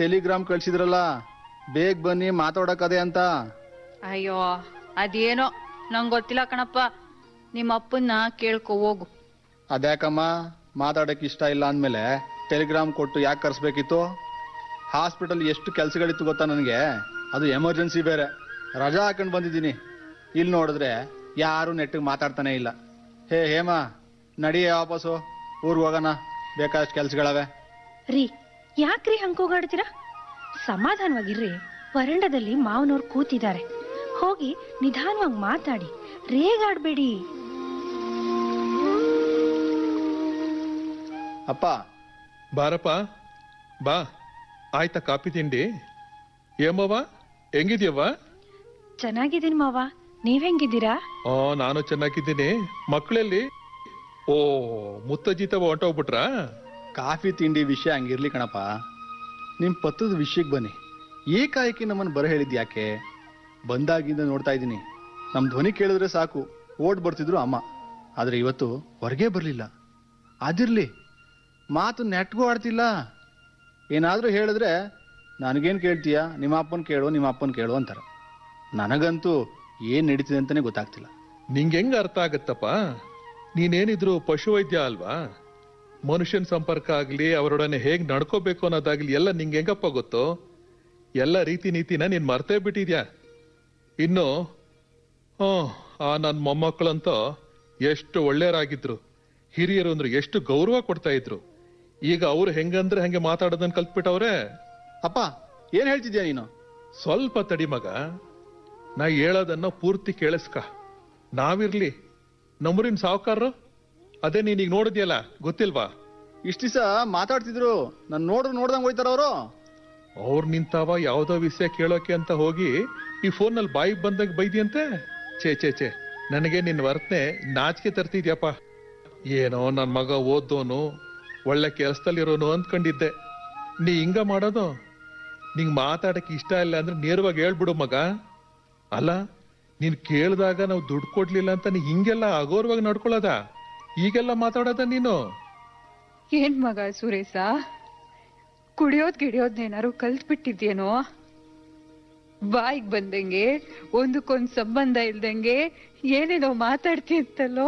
Telegram ಕಳ್ಸಿದ್ರಲ್ಲ ಬೇಗ ಬನ್ನಿ ಮಾತಾಡಕದೆ ಅಂತ ಅಯ್ಯೋ ಅದೇನೋ ನಂಗೆ ಗೊತ್ತಿಲ್ಲ ಕಣಪ್ಪ ನಿಮ್ಮ ಅಪ್ಪನ್ನ ಕೇಳ್ಕೊ ಹೋಗು ಅದ್ಯಾಕಮ್ಮ ಮಾತಾಡಕ್ ಇಷ್ಟ ಇಲ್ಲ ಅಂದ್ಮೇಲೆ ಟೆಲಿಗ್ರಾಮ್ ಕೊಟ್ಟು ಯಾಕೆ ಕರ್ಸ್ಬೇಕಿತ್ತು ಹಾಸ್ಪಿಟಲ್ ಎಷ್ಟು ಕೆಲ್ಸಗಳಿತ್ತು ಗೊತ್ತಾ ನನಗೆ ಅದು ಎಮರ್ಜೆನ್ಸಿ ಬೇರೆ ರಜಾ ಹಾಕೊಂಡು ಬಂದಿದ್ದೀನಿ ಇಲ್ಲಿ ನೋಡಿದ್ರೆ ಯಾರು ನೆಟ್ಟಿಗೆ ಮಾತಾಡ್ತಾನೆ ಇಲ್ಲ ಹೇ ಹೇಮಾ ನಡಿಯೇ ವಾಪಸ್ಸು ಊರಿಗೆ ಹೋಗೋಣ ಬೇಕಾದಷ್ಟು ಕೆಲ್ಸಗಳವೆ ರೀ ಯಾಕ್ರಿ ಹಂಗೋಗಾಡ್ತೀರಾ ಸಮಾಧಾನವಾಗಿರ್ರಿ ವರಂಡದಲ್ಲಿ ಮಾವನವ್ರು ಕೂತಿದ್ದಾರೆ ಹೋಗಿ ನಿಧಾನವಾಗಿ ಮಾತಾಡಿ ರೇಗಾಡ್ಬೇಡಿ ಅಪ್ಪ ಬಾರಪ್ಪ ಬಾ ಆಯ್ತಾ ಕಾಪಿ ತಿಂಡಿ ಏಮವ್ವ ಹೆಂಗಿದ್ಯವ್ವ ಚೆನ್ನಾಗಿದ್ದೀನಿ ಮಾವ ನೀವ್ ಹೆಂಗಿದ್ದೀರಾ ಓ ನಾನು ಚೆನ್ನಾಗಿದ್ದೀನಿ ಮಕ್ಕಳಲ್ಲಿ ಓ ಮುತ್ತಜ್ಜಿತವ ಹೊಂಟೋಗ್ಬಿಟ್ರಾ ಕಾಫಿ ತಿಂಡಿ ವಿಷಯ ಹಂಗಿರ್ಲಿ ಕಣಪ್ಪ ನಿಮ್ಮ ಪತ್ರದ ವಿಷಯಕ್ಕೆ ಬನ್ನಿ ಏಕಾಏಕಿ ನಮ್ಮನ್ನು ಬರ ಹೇಳಿದ್ ಯಾಕೆ ಬಂದಾಗಿಂದ ನೋಡ್ತಾ ಇದ್ದೀನಿ ನಮ್ಮ ಧ್ವನಿ ಕೇಳಿದ್ರೆ ಸಾಕು ಓಡ್ ಬರ್ತಿದ್ರು ಅಮ್ಮ ಆದರೆ ಇವತ್ತು ಹೊರಗೆ ಬರಲಿಲ್ಲ ಅದಿರ್ಲಿ ಮಾತು ನೆಟ್ಗೂ ಆಡ್ತಿಲ್ಲ ಏನಾದರೂ ಹೇಳಿದ್ರೆ ನನಗೇನು ಕೇಳ್ತೀಯ ನಿಮ್ಮ ಅಪ್ಪನ ಕೇಳು ನಿಮ್ಮ ಅಪ್ಪನ ಕೇಳು ಅಂತಾರೆ ನನಗಂತೂ ಏನು ನಡೀತಿದೆ ಅಂತಲೇ ಗೊತ್ತಾಗ್ತಿಲ್ಲ ನಿಂಗೆ ಹೆಂಗ ಅರ್ಥ ಆಗತ್ತಪ್ಪ ನೀನೇನಿದ್ರು ಪಶುವೈದ್ಯ ಅಲ್ವಾ ಮನುಷ್ಯನ ಸಂಪರ್ಕ ಆಗ್ಲಿ ಅವರೊಡನೆ ಹೇಗ್ ನಡ್ಕೋಬೇಕು ಅನ್ನೋದಾಗ್ಲಿ ಎಲ್ಲ ನಿಂಗೆ ಹೆಂಗಪ್ಪ ಗೊತ್ತು ಎಲ್ಲ ರೀತಿ ನೀತಿನ ನೀನ್ ಮರ್ತೇ ಬಿಟ್ಟಿದ್ಯಾ ಇನ್ನು ಹ್ಮ್ ಆ ನನ್ನ ಮೊಮ್ಮಕ್ಕಳಂತೂ ಎಷ್ಟು ಒಳ್ಳೆಯರಾಗಿದ್ರು ಹಿರಿಯರು ಅಂದ್ರೆ ಎಷ್ಟು ಗೌರವ ಕೊಡ್ತಾ ಇದ್ರು ಈಗ ಅವ್ರು ಹೆಂಗಂದ್ರೆ ಹಂಗೆ ಮಾತಾಡೋದನ್ನ ಕಲ್ತ್ಬಿಟ್ಟವ್ರೆ ಅಪ್ಪ ಏನು ಹೇಳ್ತಿದ್ಯಾ ನೀನು ಸ್ವಲ್ಪ ತಡಿ ಮಗ ನಾ ಹೇಳೋದನ್ನ ಪೂರ್ತಿ ಕೇಳಿಸ್ಕ ನಾವಿರ್ಲಿ ನಮ್ಮೂರಿನ ಸಾವುಕಾರರು ಅದೇ ನೀನೀಗ ನೋಡಿದ್ಯಲ್ಲ ಗೊತ್ತಿಲ್ವಾ ಇಷ್ಟು ದಿವಸ ಮಾತಾಡ್ತಿದ್ರು ನಾನು ನೋಡ್ರು ನೋಡ್ದಂಗೆ ಹೋಯ್ತಾರ ಅವರು ಅವ್ರು ನಿಂತಾವ ಯಾವ್ದೋ ವಿಷಯ ಕೇಳೋಕೆ ಅಂತ ಹೋಗಿ ಈ ಫೋನಲ್ಲಿ ಬಾಯಿಗೆ ಬಂದಾಗ ಬೈದಿಯಂತೆ ಛೇ ಛೇ ಛೇ ನನಗೆ ನಿನ್ನ ವರ್ತನೆ ನಾಚಿಕೆ ತರ್ತಿದ್ಯಪ್ಪ ಏನೋ ನನ್ನ ಮಗ ಓದೋನು ಒಳ್ಳೆ ಕೆಲಸದಲ್ಲಿರೋನು ಅಂದ್ಕೊಂಡಿದ್ದೆ ನೀ ಹಿಂಗ ಮಾಡೋದು ನಿಂಗೆ ಮಾತಾಡಕ್ಕೆ ಇಷ್ಟ ಇಲ್ಲ ಅಂದ್ರೆ ನೇರವಾಗಿ ಹೇಳ್ಬಿಡು ಮಗ ಅಲ್ಲ ನೀನ್ ಕೇಳಿದಾಗ ನಾವು ದುಡ್ಡು ಕೊಡ್ಲಿಲ್ಲ ಅಂತ ನೀ ಹಿಂಗೆಲ್ಲ ಅಗೌರವಾಗಿ ನಡ್ಕೊಳ್ಳೋದ ಈಗೆಲ್ಲ ಮಾತಾಡೋದ ನೀನು ಏನ್ ಮಗ ಸುರೇಶ ಕುಡಿಯೋದ್ ಗಿಡಿಯೋದ್ನೇನಾರು ಕಲ್ತ್ ಬಿಟ್ಟಿದ್ಯೇನೋ ಬಾಯಿಗ್ ಬಂದಂಗೆ ಒಂದಕ್ಕೊಂದ್ ಸಂಬಂಧ ಇಲ್ದಂಗೆ ಏನೇನೋ ಮಾತಾಡ್ತಿರ್ತಲ್ಲೋ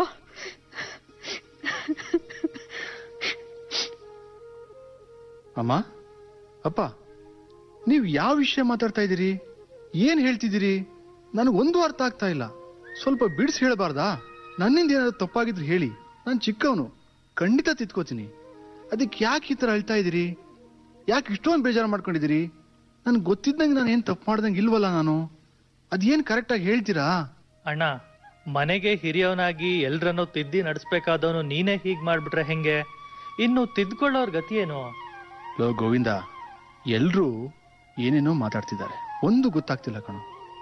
ಅಮ್ಮ ಅಪ್ಪ ನೀವು ಯಾವ ವಿಷಯ ಮಾತಾಡ್ತಾ ಇದ್ದೀರಿ ಏನ್ ಹೇಳ್ತಿದ್ದೀರಿ ನನಗೊಂದು ಅರ್ಥ ಆಗ್ತಾ ಇಲ್ಲ ಸ್ವಲ್ಪ ಬಿಡಿಸಿ ಹೇಳಬಾರ್ದಾ ನನ್ನಿಂದ ಏನಾದ್ರು ತಪ್ಪಾಗಿದ್ರೆ ಹೇಳಿ ನಾನು ಚಿಕ್ಕವನು ಖಂಡಿತ ತಿದ್ಕೋತೀನಿ ಅದಕ್ಕೆ ಯಾಕೆ ಈ ಥರ ಹೇಳ್ತಾ ಇದ್ದೀರಿ ಯಾಕೆ ಇಷ್ಟೊಂದು ಬೇಜಾರು ಮಾಡ್ಕೊಂಡಿದ್ದೀರಿ ನನ್ಗೆ ಗೊತ್ತಿದ್ದಂಗೆ ನಾನು ಏನು ತಪ್ಪು ಮಾಡ್ದಂಗೆ ಇಲ್ವಲ್ಲ ನಾನು ಅದೇನು ಕರೆಕ್ಟಾಗಿ ಹೇಳ್ತೀರಾ ಅಣ್ಣ ಮನೆಗೆ ಹಿರಿಯವನಾಗಿ ಎಲ್ರನ್ನೂ ತಿದ್ದಿ ನಡೆಸ್ಬೇಕಾದವನು ನೀನೇ ಹೀಗ್ ಮಾಡ್ಬಿಟ್ರೆ ಹೆಂಗೆ ಇನ್ನು ತಿದ್ಕೊಳ್ಳೋರ್ ಗತಿ ಏನು ಲೋ ಗೋವಿಂದ ಎಲ್ರೂ ಏನೇನೋ ಮಾತಾಡ್ತಿದ್ದಾರೆ ಒಂದು ಗೊತ್ತಾಗ್ತಿಲ್ಲ ಕಣೋ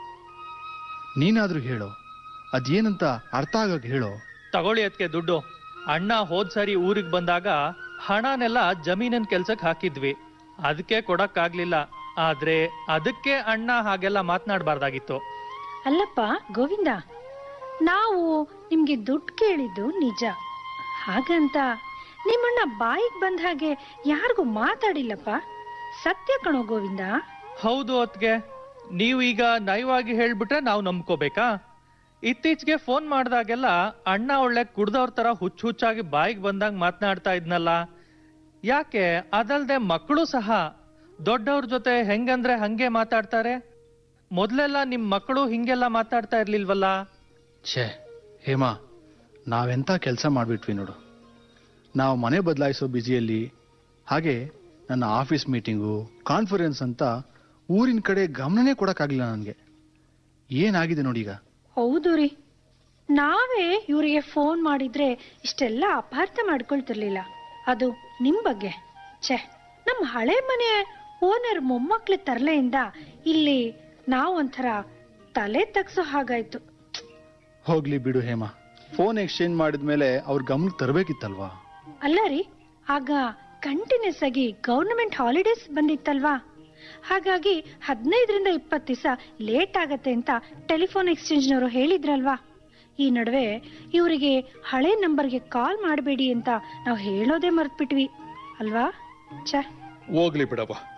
ನೀನಾದ್ರೂ ಹೇಳೋ ಅದೇನಂತ ಅರ್ಥ ಆಗಕ್ಕೆ ಹೇಳೋ ತಗೊಳ್ಳಿ ಅದಕ್ಕೆ ದುಡ್ಡು ಅಣ್ಣ ಹೋದ್ ಸಾರಿ ಊರಿಗೆ ಬಂದಾಗ ಹಣನೆಲ್ಲ ಜಮೀನಿನ ಕೆಲ್ಸಕ್ಕೆ ಹಾಕಿದ್ವಿ ಅದಕ್ಕೆ ಕೊಡಕ್ಕಾಗ್ಲಿಲ್ಲ ಆದ್ರೆ ಅದಕ್ಕೆ ಅಣ್ಣ ಹಾಗೆಲ್ಲ ಮಾತನಾಡಬಾರ್ದಾಗಿತ್ತು ಅಲ್ಲಪ್ಪ ಗೋವಿಂದ ನಾವು ನಿಮ್ಗೆ ದುಡ್ಡು ಕೇಳಿದ್ದು ನಿಜ ಹಾಗಂತ ನಿಮ್ಮಣ್ಣ ಬಾಯಿಗೆ ಬಂದ ಹಾಗೆ ಯಾರಿಗೂ ಮಾತಾಡಿಲ್ಲಪ್ಪ ಸತ್ಯ ಕಣೋ ಗೋವಿಂದ ಹೌದು ಅತ್ಗೆ ನೀವು ಈಗ ನಯವಾಗಿ ಹೇಳ್ಬಿಟ್ರೆ ನಾವು ನಂಬ್ಕೋಬೇಕಾ ಇತ್ತೀಚೆಗೆ ಫೋನ್ ಮಾಡ್ದಾಗೆಲ್ಲ ಅಣ್ಣ ಒಳ್ಳೆ ಕುಡ್ದವ್ರ ತರ ಹುಚ್ಚು ಹುಚ್ಚಾಗಿ ಬಾಯಿಗೆ ಬಂದಂಗ್ ಮಾತನಾಡ್ತಾ ಇದ್ನಲ್ಲ ಯಾಕೆ ಅದಲ್ದೆ ಮಕ್ಕಳು ಸಹ ದೊಡ್ಡವ್ರ ಜೊತೆ ಹೆಂಗಂದ್ರೆ ಹಂಗೆ ಮಾತಾಡ್ತಾರೆ ಮೊದ್ಲೆಲ್ಲ ನಿಮ್ ಮಕ್ಕಳು ಹಿಂಗೆಲ್ಲ ಮಾತಾಡ್ತಾ ಇರ್ಲಿಲ್ವಲ್ಲ ಛೇ ಹೇಮಾ ನಾವೆಂಥ ಕೆಲಸ ಮಾಡಿಬಿಟ್ವಿ ನೋಡು ನಾವು ಮನೆ ಬದಲಾಯಿಸೋ ಬ್ಯುಸಿಯಲ್ಲಿ ಹಾಗೆ ನನ್ನ ಆಫೀಸ್ ಮೀಟಿಂಗು ಕಾನ್ಫರೆನ್ಸ್ ಅಂತ ಊರಿನ ಕಡೆ ಗಮನನೇ ಕೊಡೋಕ್ಕಾಗಲಿಲ್ಲ ನನಗೆ ಏನಾಗಿದೆ ನೋಡಿ ಈಗ ಹೌದು ರೀ ನಾವೇ ಇವರಿಗೆ ಫೋನ್ ಮಾಡಿದ್ರೆ ಇಷ್ಟೆಲ್ಲ ಅಪಾರ್ಥ ಮಾಡ್ಕೊಳ್ತಿರ್ಲಿಲ್ಲ ಅದು ನಿಮ್ ಬಗ್ಗೆ ಛೆ ನಮ್ಮ ಹಳೆ ಮನೆ ಓನರ್ ಮೊಮ್ಮಕ್ಳ ತರಲೆಯಿಂದ ಇಲ್ಲಿ ನಾವು ಒಂಥರ ತಲೆ ತಗ್ಸೋ ಹಾಗಾಯ್ತು ಹೋಗ್ಲಿ ಬಿಡು ಹೇಮಾ ಫೋನ್ ಎಕ್ಸ್ಚೇಂಜ್ ಮಾಡಿದ್ಮೇಲೆ ಅವ್ರ ಗಮನಕ್ಕೆ ತರಬೇಕಿತ್ತಲ್ವಾ ಅಲ್ಲ ರೀ ಆಗ ಕಂಟಿನ್ಯೂಸ್ ಆಗಿ ಗವರ್ನಮೆಂಟ್ ಹಾಲಿಡೇಸ್ ಬಂದಿತ್ತಲ್ವಾ ಹಾಗಾಗಿ ಹದಿನೈದರಿಂದ ಇಪ್ಪತ್ತು ದಿವಸ ಲೇಟ್ ಆಗತ್ತೆ ಅಂತ ಟೆಲಿಫೋನ್ ಎಕ್ಸ್ಚೇಂಜ್ನವರು ಹೇಳಿದ್ರಲ್ವಾ ಈ ನಡುವೆ ಇವರಿಗೆ ಹಳೆ ನಂಬರ್ಗೆ ಕಾಲ್ ಮಾಡಬೇಡಿ ಅಂತ ನಾವು ಹೇಳೋದೇ ಮರ್ತ್ಬಿಟ್ವಿ ಅಲ್ವಾ ಛೆ ಹೋಗ್ಲಿ ಬಿಡವ್ವ